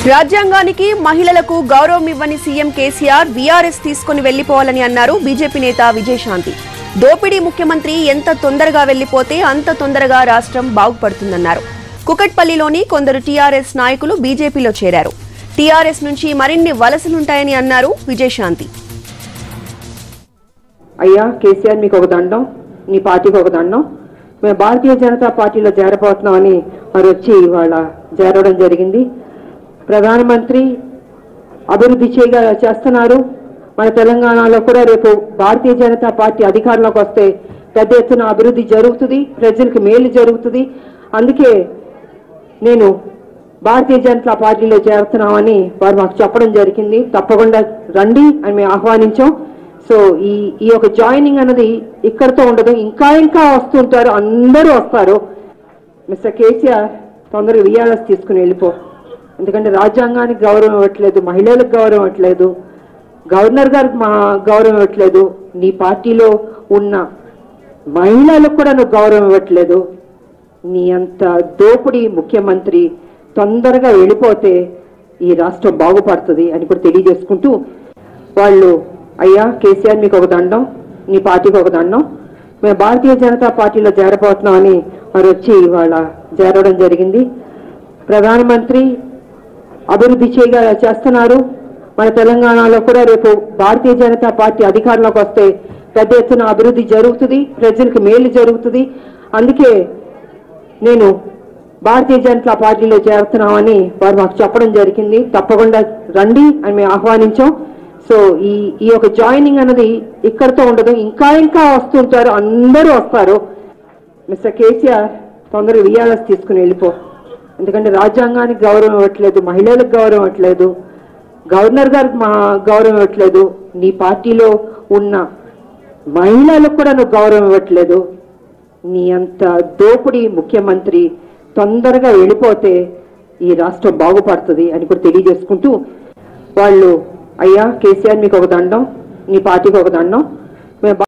రాజ్యాంగానికి మహిళలకు గౌరవం ఇవ్వని సీఎం కేసీఆర్ వీఆర్ఎస్ తీసుకుని వెళ్లిపోవాలని అన్నారు బీజేపీ నేత విజయశాంతి దోపిడీ ముఖ్యమంత్రి ఎంత తొందరగా వెళ్లిపోతే అంత తొందరగా రాష్ట్రం బాగుపడుతుందన్నారు కుకట్పల్లిలోని కొందరు టీఆర్ఎస్ నాయకులు బీజేపీలో చేరారు టీఆర్ఎస్ నుంచి మరిన్ని వలసలుంటాయని అన్నారు విజయశాంతి అయ్యా కేసీఆర్ మీకు ఒక దండం నీ పార్టీకి ఒక దండం మేము భారతీయ జనతా పార్టీలో చేరబోతున్నామని వారు వచ్చి ఇవాళ చేరడం జరిగింది ప్రధానమంత్రి అభివృద్ధి చేయగా చేస్తున్నారు మన తెలంగాణలో కూడా రేపు భారతీయ జనతా పార్టీ అధికారంలోకి వస్తే పెద్ద ఎత్తున అభివృద్ధి జరుగుతుంది ప్రజలకు మేలు జరుగుతుంది అందుకే నేను భారతీయ జనతా పార్టీలో చేరుతున్నామని వారు మాకు చెప్పడం జరిగింది తప్పకుండా రండి అని మేము ఆహ్వానించాం సో ఈ ఈ యొక్క జాయినింగ్ అన్నది ఇక్కడితో ఉండదు ఇంకా ఇంకా వస్తుంటారు అందరూ వస్తారు మిస్టర్ కేసీఆర్ తొందరగా విఆర్ఎస్ తీసుకుని వెళ్ళిపో ఎందుకంటే రాజ్యాంగానికి గౌరవం ఇవ్వట్లేదు మహిళలకు గౌరవం ఇవ్వట్లేదు గవర్నర్ గారికి మా గౌరవం ఇవ్వట్లేదు నీ పార్టీలో ఉన్న మహిళలకు కూడా నువ్వు గౌరవం ఇవ్వట్లేదు నీ అంత దోపిడీ ముఖ్యమంత్రి తొందరగా వెళ్ళిపోతే ఈ రాష్ట్రం బాగుపడుతుంది అని కూడా తెలియజేసుకుంటూ వాళ్ళు అయ్యా కేసీఆర్ మీకు ఒక దండం నీ పార్టీకి ఒక దండం మేము భారతీయ జనతా పార్టీలో చేరబోతున్నామని వారు వచ్చి ఇవాళ చేరడం జరిగింది ప్రధానమంత్రి అభివృద్ధి చేయగా చేస్తున్నారు మన తెలంగాణలో కూడా రేపు భారతీయ జనతా పార్టీ అధికారంలోకి వస్తే పెద్ద ఎత్తున అభివృద్ధి జరుగుతుంది ప్రజలకు మేలు జరుగుతుంది అందుకే నేను భారతీయ జనతా పార్టీలో చేరుతున్నామని వారు మాకు చెప్పడం జరిగింది తప్పకుండా రండి అని మేము ఆహ్వానించాం సో ఈ ఈ యొక్క జాయినింగ్ అన్నది ఇక్కడితో ఉండదు ఇంకా ఇంకా వస్తుంటారు అందరూ వస్తారు మిస్టర్ కేసీఆర్ తొందరగా విఆర్ఎస్ తీసుకుని వెళ్ళిపో ఎందుకంటే రాజ్యాంగానికి గౌరవం ఇవ్వట్లేదు మహిళలకు గౌరవం ఇవ్వట్లేదు గవర్నర్ గారికి మా గౌరవం ఇవ్వట్లేదు నీ పార్టీలో ఉన్న మహిళలకు కూడా నువ్వు గౌరవం ఇవ్వట్లేదు నీ అంత దోపిడీ ముఖ్యమంత్రి తొందరగా వెళ్ళిపోతే ఈ రాష్ట్రం బాగుపడుతుంది అని కూడా తెలియజేసుకుంటూ వాళ్ళు అయ్యా కేసీఆర్ మీకు ఒక దండం నీ పార్టీకి ఒక దండం మేము